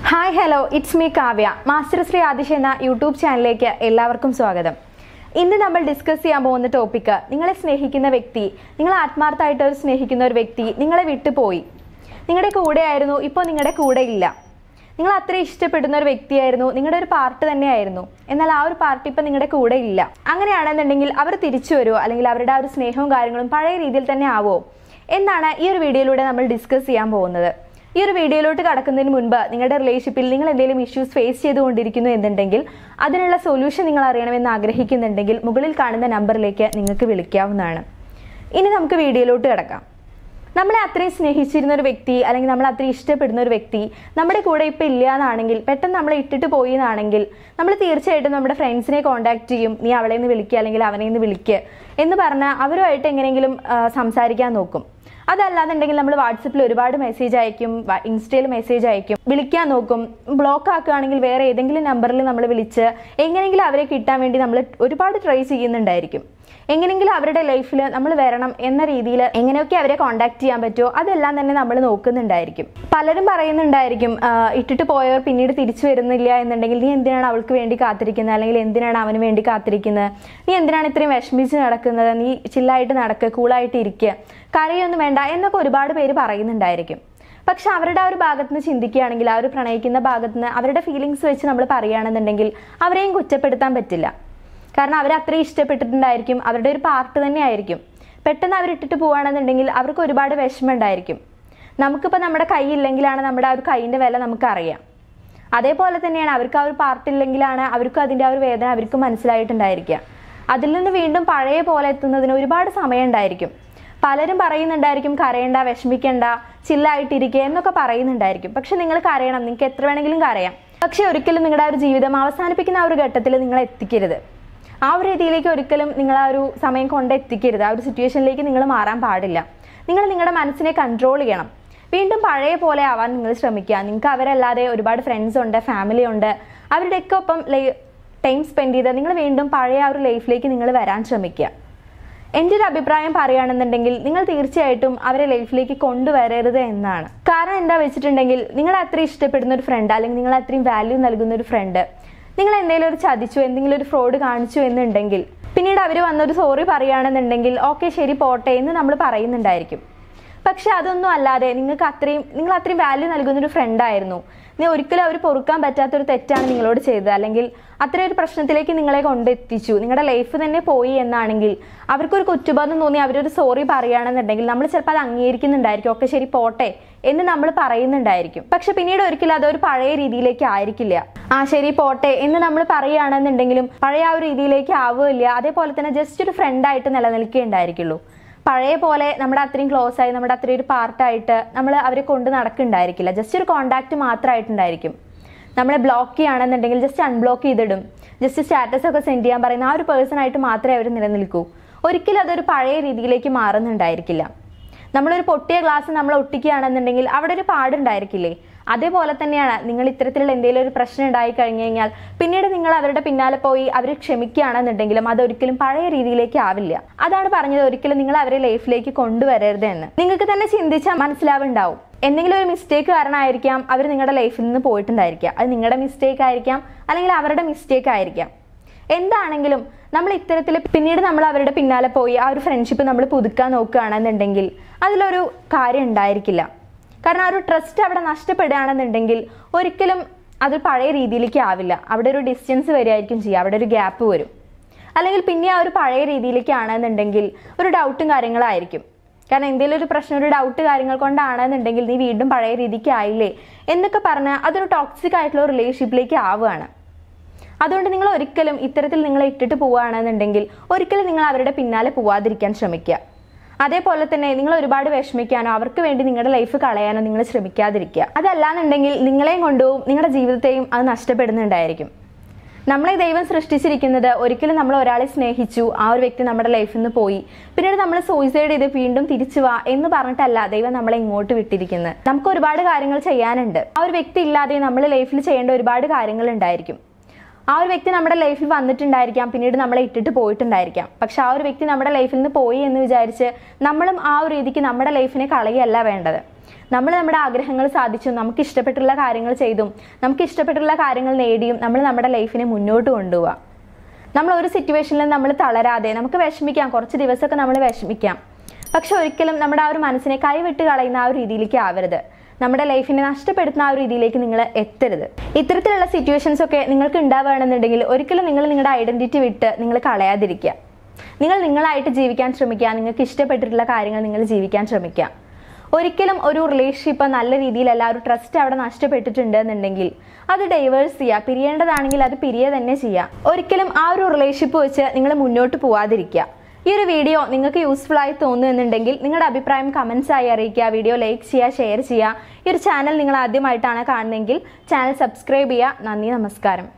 hi hello it's me Kavya master Sree Aadisha എന്ന YouTube ചാനലിലേക്ക് എല്ലാവർക്കും സ്വാഗതം ഇന്ന് നമ്മൾ ഡിസ്കസ് ചെയ്യാൻ പോകുന്ന ടോപ്പിക്ക് നിങ്ങളെ സ്നേഹിക്കുന്ന വ്യക്തി നിങ്ങൾ ആത്മാർത്ഥമായിട്ട് ഒരു സ്നേഹിക്കുന്ന ഒരു വ്യക്തി നിങ്ങളെ വിട്ടുപോയി നിങ്ങളുടെ കൂടെ ആയിരുന്നു ഇപ്പോൾ നിങ്ങളുടെ കൂടെ ഇല്ല നിങ്ങൾ അത്ര ഇഷ്ടപ്പെടുന്ന ഒരു വ്യക്തിയായിരുന്നു നിങ്ങളുടെ ഒരു പാർട്ട് തന്നെയായിരുന്നു എന്നാൽ ആ ഒരു പാർട്ടി ഇപ്പം നിങ്ങളുടെ കൂടെ ഇല്ല അങ്ങനെയാണെന്നുണ്ടെങ്കിൽ അവർ തിരിച്ചു വരുമോ അല്ലെങ്കിൽ അവരുടെ ആ ഒരു സ്നേഹവും കാര്യങ്ങളും പഴയ രീതിയിൽ തന്നെ ആവോ എന്നാണ് ഈ ഒരു വീഡിയോയിലൂടെ നമ്മൾ ഡിസ്കസ് ചെയ്യാൻ പോകുന്നത് ഈ ഒരു വീഡിയോയിലോട്ട് കടക്കുന്നതിന് മുൻപ് നിങ്ങളുടെ റിലേഷൻഷിപ്പിൽ നിങ്ങൾ എന്തെങ്കിലും ഇഷ്യൂസ് ഫേസ് ചെയ്തുകൊണ്ടിരിക്കുന്നു എന്നുണ്ടെങ്കിൽ അതിനുള്ള സൊല്യൂഷൻ നിങ്ങൾ അറിയണമെന്ന് ആഗ്രഹിക്കുന്നുണ്ടെങ്കിൽ മുകളിൽ കാണുന്ന നമ്പറിലേക്ക് നിങ്ങൾക്ക് വിളിക്കാവുന്നതാണ് ഇനി നമുക്ക് വീഡിയോയിലോട്ട് കിടക്കാം നമ്മളെ അത്രയും സ്നേഹിച്ചിരുന്ന ഒരു വ്യക്തി അല്ലെങ്കിൽ നമ്മൾ അത്രയും ഇഷ്ടപ്പെടുന്ന ഒരു വ്യക്തി നമ്മുടെ കൂടെ ഇപ്പം ഇല്ല എന്നാണെങ്കിൽ പെട്ടെന്ന് നമ്മളെ ഇട്ടിട്ട് പോയി എന്നാണെങ്കിൽ നമ്മൾ തീർച്ചയായിട്ടും നമ്മുടെ ഫ്രണ്ട്സിനെ കോൺടാക്ട് ചെയ്യും നീ അവളെ നിന്ന് വിളിക്കുക അല്ലെങ്കിൽ അവനെ നിന്ന് വിളിക്കുക എന്ന് പറഞ്ഞാൽ അവരുമായിട്ട് എങ്ങനെയെങ്കിലും ആ, സംസാരിക്കാൻ നോക്കും അതല്ലാന്നുണ്ടെങ്കിൽ നമ്മൾ വാട്സപ്പിൽ ഒരുപാട് മെസ്സേജ് അയക്കും വ- ഇൻസ്റ്റയിൽ മെസ്സേജ് അയക്കും വിളിക്കാൻ നോക്കും ബ്ലോക്ക് ആക്കുകയാണെങ്കിൽ വേറെ ഏതെങ്കിലും നമ്പറിൽ നമ്മൾ വിളിച്ച് എങ്ങനെയെങ്കിലും അവരെ കിട്ടാൻ വേണ്ടി നമ്മൾ ഒരുപാട് ട്രൈ ചെയ്യുന്നുണ്ടായിരിക്കും എങ്ങനെയെങ്കിലും അവരുടെ ലൈഫിൽ നമ്മൾ വരണം എന്ന രീതിയിൽ എങ്ങനെയൊക്കെ അവരെ കോൺടാക്ട് ചെയ്യാൻ പറ്റുമോ അതെല്ലാം തന്നെ നമ്മൾ നോക്കുന്നുണ്ടായിരിക്കും പലരും പറയുന്നുണ്ടായിരിക്കും "ആ, ഇട്ടിട്ട് പോയവർ പിന്നീട് തിരിച്ചു വരുന്നില്ല എന്നുണ്ടെങ്കിൽ നീ എന്തിനാണ് അവൾക്ക് വേണ്ടി കാത്തിരിക്കുന്നത് അല്ലെങ്കിൽ എന്തിനാണ് അവന് വേണ്ടി കാത്തിരിക്കുന്നത് നീ എന്തിനാണ് ഇത്രയും വിഷമിച്ച് നടക്കുന്നത് നീ ചില്ലായിട്ട് നടക്കുക കൂളായിട്ട് ഇരിക്കുക കരയൊന്നും വേണ്ട എന്നൊക്കെ ഒരുപാട് പേര് പറയുന്നുണ്ടായിരിക്കും പക്ഷെ അവരുടെ ആ ഒരു ഭാഗത്ത് നിന്ന് ചിന്തിക്കുകയാണെങ്കിൽ ആ ഒരു പ്രണയിക്കുന്ന ഭാഗത്ത് നിന്ന് അവരുടെ ഫീലിങ്സ് വെച്ച് നമ്മൾ പറയുകയാണെന്നുണ്ടെങ്കിൽ അവരെയും കുറ്റപ്പെടുത്താൻ പറ്റില്ല കാരണം അവർ അത്രയും ഇഷ്ടപ്പെട്ടിട്ടുണ്ടായിരിക്കും അവരുടെ ഒരു പാർട്ട് തന്നെ ആയിരിക്കും പെട്ടെന്ന് അവരിട്ടിട്ട് പോവുകയാണെന്നുണ്ടെങ്കിൽ അവർക്ക് ഒരുപാട് വിഷമം ഉണ്ടായിരിക്കും നമുക്കിപ്പോൾ നമ്മുടെ കൈ ഇല്ലെങ്കിലാണ് നമ്മുടെ ആ ഒരു കൈയിൻ്റെ വില നമുക്കറിയാം അതേപോലെ തന്നെയാണ് അവർക്ക് ആ ഒരു പാർട്ട് ഇല്ലെങ്കിലാണ് അവർക്കും അതിൻ്റെ ആ ഒരു വേദന അവർക്ക് മനസ്സിലായിട്ടുണ്ടായിരിക്കുക അതിൽ നിന്ന് വീണ്ടും പഴയ പോലെ എത്തുന്നതിന് ഒരുപാട് സമയം ഉണ്ടായിരിക്കും പലരും പറയുന്നുണ്ടായിരിക്കും കരയണ്ട വിഷമിക്കണ്ട ചില്ലായിട്ടിരിക്കുക എന്നൊക്കെ പറയുന്നുണ്ടായിരിക്കും പക്ഷെ നിങ്ങൾ കരയണം നിങ്ങൾക്ക് എത്ര വേണമെങ്കിലും കരയാം പക്ഷെ ഒരിക്കലും നിങ്ങളുടെ ആ ഒരു ജീവിതം അവസാനിപ്പിക്കുന്ന ആ ഒരു ഘട്ടത്തിൽ നിങ്ങൾ എത്തിക്കരുത് ആ ഒരു രീതിയിലേക്ക് ഒരിക്കലും നിങ്ങൾ ആ ഒരു സമയം കൊണ്ട് എത്തിക്കരുത് ആ ഒരു സിറ്റുവേഷനിലേക്ക് നിങ്ങൾ മാറാൻ പാടില്ല നിങ്ങൾ നിങ്ങളുടെ മനസ്സിനെ കൺട്രോൾ ചെയ്യണം വീണ്ടും പഴയ പോലെ ആവാൻ നിങ്ങൾ ശ്രമിക്കുക നിങ്ങൾക്ക് അവരല്ലാതെ ഒരുപാട് ഫ്രണ്ട്സ് ഉണ്ട് ഫാമിലി ഉണ്ട് അവരുടെയൊക്കെ ഒപ്പം ടൈം സ്പെൻഡ് ചെയ്ത് നിങ്ങൾ വീണ്ടും പഴയ ആ ഒരു ലൈഫിലേക്ക് നിങ്ങൾ വരാൻ ശ്രമിക്കുക എൻ്റെ ഒരു അഭിപ്രായം പറയുകയാണെന്നുണ്ടെങ്കിൽ നിങ്ങൾ തീർച്ചയായിട്ടും അവരെ ലൈഫിലേക്ക് കൊണ്ടുവരരുത് എന്നാണ് കാരണം എന്താ വെച്ചിട്ടുണ്ടെങ്കിൽ നിങ്ങൾ അത്രയും ഇഷ്ടപ്പെടുന്ന ഒരു ഫ്രണ്ട് അല്ലെങ്കിൽ നിങ്ങൾ അത്രയും വാല്യൂ നൽകുന്ന ഒരു ഫ്രണ്ട് നിങ്ങൾ എന്തെങ്കിലും ഒരു ചതിച്ചു എന്തെങ്കിലും ഒരു ഫ്രോഡ് കാണിച്ചു എന്നുണ്ടെങ്കിൽ പിന്നീട് അവർ വന്നൊരു സോറി പറയുകയാണെന്നുണ്ടെങ്കിൽ ഓക്കെ ശരി പോട്ടെ എന്ന് നമ്മൾ പറയുന്നുണ്ടായിരിക്കും പക്ഷെ അതൊന്നും അല്ലാതെ നിങ്ങൾക്ക് അത്രയും നിങ്ങൾ അത്രയും വാല്യൂ നൽകുന്ന ഒരു ഫ്രണ്ട് ആയിരുന്നു നീ ഒരിക്കലും അവർ പൊറുക്കാൻ പറ്റാത്തൊരു തെറ്റാണ് നിങ്ങളോട് ചെയ്തത് അല്ലെങ്കിൽ അത്രയും ഒരു പ്രശ്നത്തിലേക്ക് നിങ്ങളെ കൊണ്ടെത്തിച്ചു നിങ്ങളുടെ ലൈഫ് തന്നെ പോയി എന്നാണെങ്കിൽ അവർക്കൊരു കുറ്റബോധം തോന്നി അവരൊരു സോറി പറയുകയാണെന്നുണ്ടെങ്കിൽ നമ്മൾ ചിലപ്പോൾ അത് അംഗീകരിക്കുന്നുണ്ടായിരിക്കും ഒക്കെ ശരി പോട്ടെ എന്ന് നമ്മൾ പറയുന്നുണ്ടായിരിക്കും പക്ഷെ പിന്നീട് ഒരിക്കലും അതൊരു പഴയ രീതിയിലേക്ക് ആയിരിക്കില്ല ആ ശരി പോട്ടെ എന്ന് നമ്മൾ പറയുകയാണെന്നുണ്ടെങ്കിലും പഴയ ആ ഒരു രീതിയിലേക്ക് ആവുകയില്ല അതേപോലെ തന്നെ ജസ്റ്റ് ഒരു ഫ്രണ്ടായിട്ട് നിലനിൽക്കുകയുണ്ടായിരിക്കുള്ളൂ പഴയ പോലെ നമ്മുടെ അത്രയും ക്ലോസ് ആയി നമ്മുടെ അത്രയും ഒരു പാർട്ടായിട്ട് നമ്മൾ അവരെ കൊണ്ട് നടക്കുന്നുണ്ടായിരിക്കില്ല ജസ്റ്റ് ഒരു കോണ്ടാക്ട് മാത്രമായിട്ടുണ്ടായിരിക്കും നമ്മളെ ബ്ലോക്ക് ചെയ്യുകയാണെന്നുണ്ടെങ്കിൽ ജസ്റ്റ് അൺബ്ലോക്ക് ചെയ്തിടും ജസ്റ്റ് സ്റ്റാറ്റസ് ഒക്കെ സെൻഡ് ചെയ്യാൻ പറയുന്ന ആ ഒരു പേഴ്സൺ ആയിട്ട് മാത്രമേ അവർ നിലനിൽക്കൂ ഒരിക്കലും അതൊരു പഴയ രീതിയിലേക്ക് മാറുന്നുണ്ടായിരിക്കില്ല നമ്മളൊരു പൊട്ടിയ ഗ്ലാസ് നമ്മൾ ഒട്ടിക്കുകയാണെന്നുണ്ടെങ്കിൽ അവിടെ ഒരു പാടുണ്ടായിരിക്കില്ലേ അതേപോലെ തന്നെയാണ് നിങ്ങൾ ഇത്തരത്തിലുള്ള എന്തെങ്കിലും ഒരു പ്രശ്നം ഉണ്ടായി കഴിഞ്ഞു കഴിഞ്ഞാൽ പിന്നീട് നിങ്ങൾ അവരുടെ പിന്നാലെ പോയി അവർ ക്ഷമിക്കുകയാണെന്നുണ്ടെങ്കിലും അതൊരിക്കലും പഴയ രീതിയിലേക്ക് ആവില്ല അതാണ് പറഞ്ഞത് ഒരിക്കലും നിങ്ങൾ അവരെ ലൈഫിലേക്ക് കൊണ്ടുവരരുത് എന്ന് നിങ്ങൾക്ക് തന്നെ ചിന്തിച്ചാൽ മനസ്സിലാവുണ്ടാവും എന്തെങ്കിലും ഒരു മിസ്റ്റേക്ക് കാരണമായിരിക്കാം അവർ നിങ്ങളുടെ ലൈഫിൽ നിന്ന് പോയിട്ടുണ്ടായിരിക്കാം അത് നിങ്ങളുടെ മിസ്റ്റേക്ക് ആയിരിക്കാം അല്ലെങ്കിൽ അവരുടെ മിസ്റ്റേക്ക് ആയിരിക്കാം എന്താണെങ്കിലും നമ്മൾ ഇത്തരത്തിൽ പിന്നീട് നമ്മൾ അവരുടെ പിന്നാലെ പോയി ആ ഒരു ഫ്രണ്ട്ഷിപ്പ് നമ്മൾ പുതുക്കാൻ നോക്കുകയാണെന്നുണ്ടെങ്കിൽ അതിലൊരു കാര്യം ഉണ്ടായിരിക്കില്ല കാരണം ആ ഒരു ട്രസ്റ്റ് അവിടെ നഷ്ടപ്പെടുകയാണെന്നുണ്ടെങ്കിൽ ഒരിക്കലും അത് പഴയ രീതിയിലേക്ക് ആവില്ല അവിടെ ഒരു ഡിസ്റ്റൻസ് വരികയായിരിക്കും ചെയ്യുക അവിടെ ഒരു ഗ്യാപ്പ് വരും അല്ലെങ്കിൽ പിന്നെ ആ ഒരു പഴയ രീതിയിലേക്ക് ആണെന്നുണ്ടെങ്കിൽ ഒരു ഡൗട്ടും കാര്യങ്ങളായിരിക്കും കാരണം എന്തെങ്കിലും ഒരു പ്രശ്നം ഒരു ഡൗട്ട് കാര്യങ്ങൾ കൊണ്ടാണെന്നുണ്ടെങ്കിൽ നീ വീണ്ടും പഴയ രീതിക്ക് ആയില്ലേ എന്നൊക്കെ പറഞ്ഞാൽ അതൊരു ടോക്സിക് ആയിട്ടുള്ള റിലേഷൻഷിപ്പിലേക്ക് ആവുകയാണ് അതുകൊണ്ട് നിങ്ങൾ ഒരിക്കലും ഇത്തരത്തിൽ നിങ്ങളെ ഇട്ടിട്ട് പോവുകയാണെന്നുണ്ടെങ്കിൽ ഒരിക്കലും നിങ്ങൾ അവരുടെ പിന്നാലെ പോവാതിരിക്കാൻ ശ്രമിക്കുക അതേപോലെ തന്നെ നിങ്ങൾ ഒരുപാട് വിഷമിക്കാനോ അവർക്ക് വേണ്ടി നിങ്ങളുടെ ലൈഫ് കളയാനോ നിങ്ങൾ ശ്രമിക്കാതിരിക്കുക അതല്ലാന്നുണ്ടെങ്കിൽ നിങ്ങളെയും കൊണ്ടുപോകും നിങ്ങളുടെ ജീവിതത്തെയും അത് നഷ്ടപ്പെടുന്നുണ്ടായിരിക്കും നമ്മളെ ദൈവം സൃഷ്ടിച്ചിരിക്കുന്നത് ഒരിക്കലും നമ്മൾ ഒരാളെ സ്നേഹിച്ചു ആ ഒരു വ്യക്തി നമ്മുടെ ലൈഫിൽ നിന്ന് പോയി പിന്നീട് നമ്മൾ സൂയിസൈഡ് ചെയ്ത് വീണ്ടും തിരിച്ചു വാ എന്ന് പറഞ്ഞിട്ടല്ല ദൈവം നമ്മളെ ഇങ്ങോട്ട് വിട്ടിരിക്കുന്നത് നമുക്ക് ഒരുപാട് കാര്യങ്ങൾ ചെയ്യാനുണ്ട് ആ ഒരു വ്യക്തി ഇല്ലാതെ നമ്മൾ ലൈഫിൽ ചെയ്യേണ്ട ഒരുപാട് കാര്യങ്ങൾ ഉണ്ടായിരിക്കും ആ ഒരു വ്യക്തി നമ്മുടെ ലൈഫിൽ വന്നിട്ടുണ്ടായിരിക്കാം പിന്നീട് നമ്മളെ ഇട്ടിട്ട് പോയിട്ടുണ്ടായിരിക്കാം പക്ഷെ ആ ഒരു വ്യക്തി നമ്മുടെ ലൈഫിൽ നിന്ന് പോയി എന്ന് വിചാരിച്ച് നമ്മളും ആ ഒരു രീതിക്ക് നമ്മുടെ ലൈഫിനെ കളയല്ല വേണ്ടത് നമ്മൾ നമ്മുടെ ആഗ്രഹങ്ങൾ സാധിച്ചും നമുക്ക് ഇഷ്ടപ്പെട്ടുള്ള കാര്യങ്ങൾ ചെയ്തും നമുക്ക് ഇഷ്ടപ്പെട്ടുള്ള കാര്യങ്ങൾ നേടിയും നമ്മൾ നമ്മുടെ ലൈഫിനെ മുന്നോട്ട് കൊണ്ടുപോവുക നമ്മൾ ഒരു സിറ്റുവേഷനിലും നമ്മൾ തളരാതെ നമുക്ക് വിഷമിക്കാം കുറച്ച് ദിവസമൊക്കെ നമ്മൾ വിഷമിക്കാം പക്ഷെ ഒരിക്കലും നമ്മുടെ ആ ഒരു മനസ്സിനെ കൈവിട്ട് കളയുന്ന ആ ഒരു രീതിയിലേക്ക് ആവരുത് നമ്മുടെ ലൈഫിനെ നഷ്ടപ്പെടുത്തുന്ന ആ ഒരു രീതിയിലേക്ക് നിങ്ങൾ എത്തരുത് ഇത്തരത്തിലുള്ള സിറ്റുവേഷൻസ് ഒക്കെ നിങ്ങൾക്ക് ഉണ്ടാവുകയാണെന്നുണ്ടെങ്കിൽ ഒരിക്കലും നിങ്ങൾ നിങ്ങളുടെ ഐഡന്റിറ്റി വിട്ട് നിങ്ങൾ കളയാതിരിക്കുക നിങ്ങൾ നിങ്ങളായിട്ട് ജീവിക്കാൻ ശ്രമിക്കുക നിങ്ങൾക്ക് ഇഷ്ടപ്പെട്ടിട്ടുള്ള കാര്യങ്ങൾ നിങ്ങൾ ജീവിക്കാൻ ശ്രമിക്കുക ഒരിക്കലും ഒരു റിലേഷൻഷിപ്പ് നല്ല രീതിയിലല്ല ഒരു ട്രസ്റ്റ് അവിടെ നഷ്ടപ്പെട്ടിട്ടുണ്ട് എന്നുണ്ടെങ്കിൽ അത് ഡൈവേഴ്സ് ചെയ്യുക പിരിയേണ്ടതാണെങ്കിൽ അത് പിരിയുക തന്നെ ചെയ്യുക ഒരിക്കലും ആ ഒരു റിലേഷൻഷിപ്പ് വെച്ച് നിങ്ങൾ മുന്നോട്ട് പോവാതിരിക്കുക ഈ ഒരു വീഡിയോ നിങ്ങൾക്ക് യൂസ്ഫുൾ ആയി തോന്നുന്നുണ്ടെങ്കിൽ നിങ്ങളുടെ അഭിപ്രായം കമൻസ് ആയി അറിയിക്കുക വീഡിയോ ലൈക്ക് ചെയ്യുക ഷെയർ ചെയ്യുക ഈ ഒരു ചാനൽ നിങ്ങൾ ആദ്യമായിട്ടാണ് കാണുന്നതെങ്കിൽ ചാനൽ സബ്സ്ക്രൈബ് ചെയ്യുക നന്ദി നമസ്കാരം